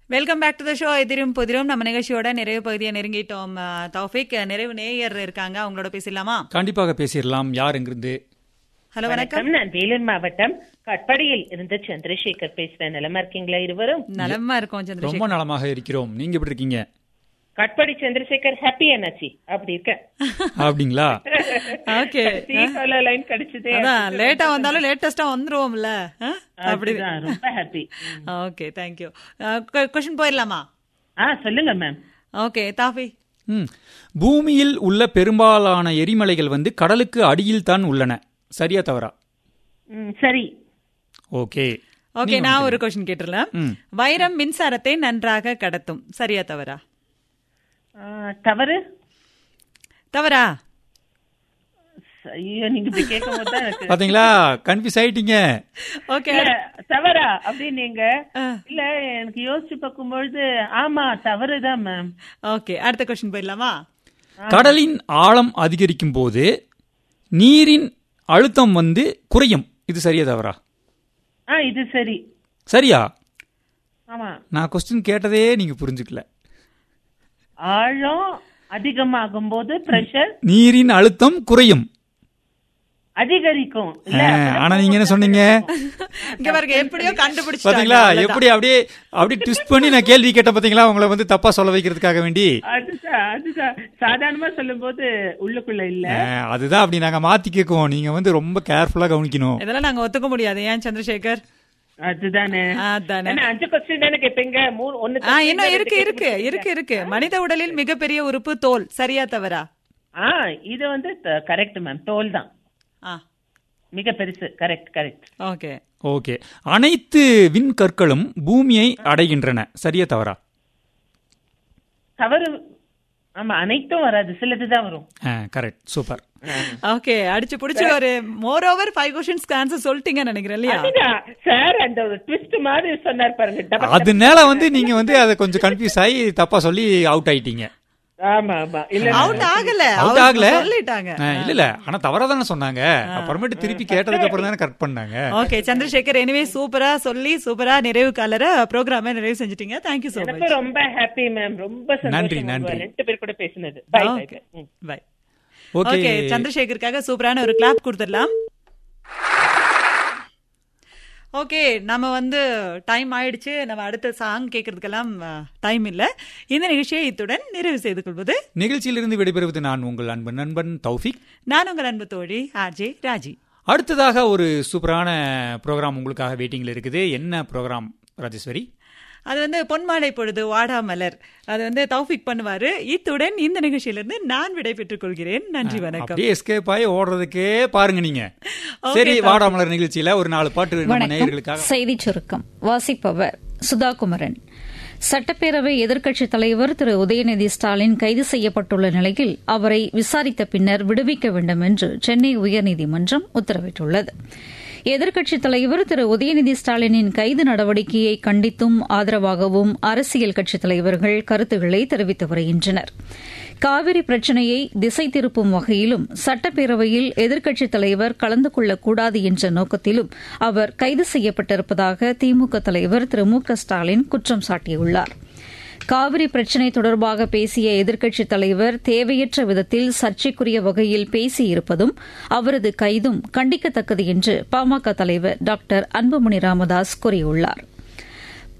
Welcome back to the show Ethirum Puthirum நம்ம நிகழ்ச்சியோட நிறைவு பகுதியை நெருங்கிட்டோம் அஹ், தௌஃபிக் நிறைவு நேயர் இருக்காங்க அவங்களோட பேசலாமா கண்டிப்பாக பேசிடலாம் யார் எங்கிருந்து ஹலோ வணக்கம் வணக்கம் நான் வேலூர் மாவட்டம் கட்படியில் இருந்து சந்திரசேகர் பேசுறேன் நலமா இருக்கீங்களா இருவரும் நலமா இருக்கோம் சந்திரசேகர் ரொம்ப நலமாக இருக்கிறோம் நீங்க எப்படி இருக்கீங்க கட்படி சந்திரசேகர் ஹாப்பி என்னாச்சு அப்படி இருக்கேன் அப்படிங்களா ஓகே சீக்கால லைன் கிடைச்சதே அதான் லேட்டா வந்தாலும் லேட்டஸ்டா வந்துருவோம்ல அஹ்? அப்படி அப்படிதான் ரொம்ப ஹாப்பி ஓகே தேங்க்யூ கொஸ்டின் போயிடலாமா ஆ சொல்லுங்க மேம் ஓகே தாஃபி ம் பூமியில் உள்ள பெரும்பாலான எரிமலைகள் வந்து கடலுக்கு அடியில் தான் உள்ளன சரியா தவறா ம், சரி ஓகே ஓகே நான் ஒரு கொஸ்டின் கேட்டுறேன் ம். வைரம் மின்சாரத்தை நன்றாக கடத்தும் சரியா தவறா ஆ, தவறு தவறா ஐயோ நீங்க இப்படி கேட்கும் போது தான் எனக்கு பாத்தீங்களா கன்ஃபியூஸ் ஆயிட்டீங்க ஓகே இல்ல, தவறா அப்படின்னு நீங்க ஆ. இல்ல எனக்கு யோசிச்சு பார்க்கும்பொழுது ஆமா தவறுதான் மேம் ஓகே அடுத்த கொஸ்டின் போயிடலாமா கடலின் ஆழம் அதிகரிக்கும் போது நீரின் அழுத்தம் வந்து குறையும் இது சரியா தவறா ஆ இது சரி சரியா ஆமா நான் கொஸ்டின் கேட்டதே நீங்க புரிஞ்சுக்கல ஆழம் அதிகமாகும் போது பிரஷர் நீரின் அழுத்தம் குறையும் அதிகரிக்கும் இல்ல, ஆ, அப்பதான் ஆனா நீங்க என்ன சொன்னீங்க இங்க பாருங்க எப்படியோ கண்டுபிடிச்சு பாத்தீங்களா எப்படி அப்படியே அப்படியே ட்விஸ்ட் பண்ணி நான் கேள்வி கேட்ட பாத்தீங்களா உங்களை வந்து தப்பா சொல்ல வைக்கிறதுக்காக வேண்டி அதுதான் அதுதான் சாதாரணமா சொல்லும்போது உள்ளுக்குள்ள இல்ல ஆ, அதுதான் அப்படி நாங்க மாத்தி கேட்குவோம் நீங்க வந்து ரொம்ப கேர்ஃபுல்லா கவனிக்கணும் இதெல்லாம் நாங்க ஒத்துக்க முடியாது ஏன் சந்திரசேகர் அதுதானே அதானே என்ன அஞ்சு கொஸ்டின் தானே கேட்பீங்க மூணு ஒண்ணு ஆ தப்பு, இன்னும் ரெண்டு இருக்கு கேட்க இருக்கு முடியாது. இருக்கு இருக்கு மனித உடலில் மிகப்பெரிய உறுப்பு தோல் சரியா தவறா ஆ இது வந்து கரெக்ட் மேம் தோல் தான் ஆ மிக பெருசு கரெக்ட் கரெக்ட் ஓகே ஓகே அனைத்து விண்கற்களும் பூமியை அடைகின்றன சரியா தவறா தவறு ஆமா அனைத்தும் வராது சிலதுதான் வரும் கரெக்ட் சூப்பர் ஓகே அடிச்சு புடிச்சு ஒரு மோர் ஓவர் ஃபைவ் கொஸ்டின்ஸ்க்கு ஆன்சர் சொல்லிட்டீங்கன்னு நினைக்கிறேன் இல்லையா அதுதான் சார் அந்த ஒரு ட்விஸ்ட் மாதிரி சொன்னார் பாருங்க டபக் அதனால வந்து நீங்க வந்து அதை கொஞ்சம் கன்ஃபியூஸ் ஆகி தப்பா சொல்லி அவுட் ஆயிட்டீங்க ஆமா ஆமா இல்ல அவுட் ஆகல அவுட் அவங்க ஆகல சொல்லிட்டாங்க ஆ, இல்ல இல்ல ஆனா தவறா தானே சொன்னாங்க அப்புறமேட்டு திருப்பி கேட்டதுக்கு அப்புறம் தானே கரெக்ட் பண்ணாங்க ஓகே சந்திரசேகர் எனிவே சூப்பரா சொல்லி சூப்பரா நிறைவு காலர ப்ரோக்ராம நிறைவு செஞ்சுட்டீங்க தேங்க்யூ சோ மச் எனக்கு ரொம்ப ஹாப்பி மேம் ரொம்ப நன்றி, சந்தோஷம் நன்றி. உங்க ரெண்டு பேர் கூட பேசினது bye okay bye bye okay okay சந்திரசேகருக்காக சூப்பரான ஒரு கிளாப் கொடுத்துடலாம் ஓகே நம்ம வந்து டைம் ஆயிடுச்சு நம்ம அடுத்த சாங் கேட்கறதுக்கெல்லாம் டைம் இல்ல இந்த நிகழ்ச்சியை இத்துடன் நிறைவு செய்து கொள்வது நிகழ்ச்சியிலிருந்து விடைபெறுவது நான் உங்கள் அன்பு நண்பன் தௌஃபிக் நான் உங்கள் அன்பு தோழி ஆர்ஜே ராஜி அடுத்ததாக ஒரு சூப்பரான ப்ரோக்ராம் உங்களுக்காக வெயிட்டிங்ல இருக்குது என்ன ப்ரோக்ராம் ராஜேஸ்வரி அது வந்து பொன்மாலை பொழுது வாடாமலர் அது வந்து தௌஃபிக் பண்ணுவாரு இத்துடன் இந்த நிகழ்ச்சியிலிருந்து நான் விடை பெற்றுக் கொள்கிறேன் நன்றி வணக்கம் அப்படியே எஸ்கேப் ஆகி ஓடுறதுக்கே பாருங்க நீங்க சரி வாடாமலர் நிகழ்ச்சியில ஒரு நாலு பாட்டு நம்ம வணக்கம் நேயர்களுக்காக செய்தி சுருக்கம் வாசிப்பவர் சுதாகுமரன் சட்டப்பேரவை எதிர்க்கட்சித் தலைவர் திரு உதயநிதி ஸ்டாலின் கைது செய்யப்பட்டுள்ள நிலையில் அவரை விசாரித்த பின்னர் விடுவிக்க வேண்டும் என்று சென்னை உயர்நீதிமன்றம் உத்தரவிட்டுள்ளது எதிர்க்கட்சித் தலைவர் திரு உதயநிதி ஸ்டாலினின் கைது நடவடிக்கையை கண்டித்தும் ஆதரவாகவும் அரசியல் கட்சித் தலைவர்கள் கருத்துக்களை தெரிவித்து வருகின்றனர் காவிரி பிரச்சினையை திசை திருப்பும் வகையிலும் சட்டப்பேரவையில் எதிர்க்கட்சித் தலைவர் கலந்து கொள்ளக்கூடாது என்ற நோக்கத்திலும் அவர் கைது செய்யப்பட்டிருப்பதாக திமுக தலைவர் திரு மு க ஸ்டாலின் குற்றம் சாட்டியுள்ளார் காவிரி பிரச்சினை தொடர்பாக பேசிய எதிர்க்கட்சித் தலைவர் தேவையற்ற விதத்தில் சர்ச்சைக்குரிய வகையில் பேசியிருப்பதும் அவரது கைதும் கண்டிக்கத்தக்கது என்று பாமக தலைவர் டாக்டர் அன்புமணி ராமதாஸ் கூறியுள்ளாா்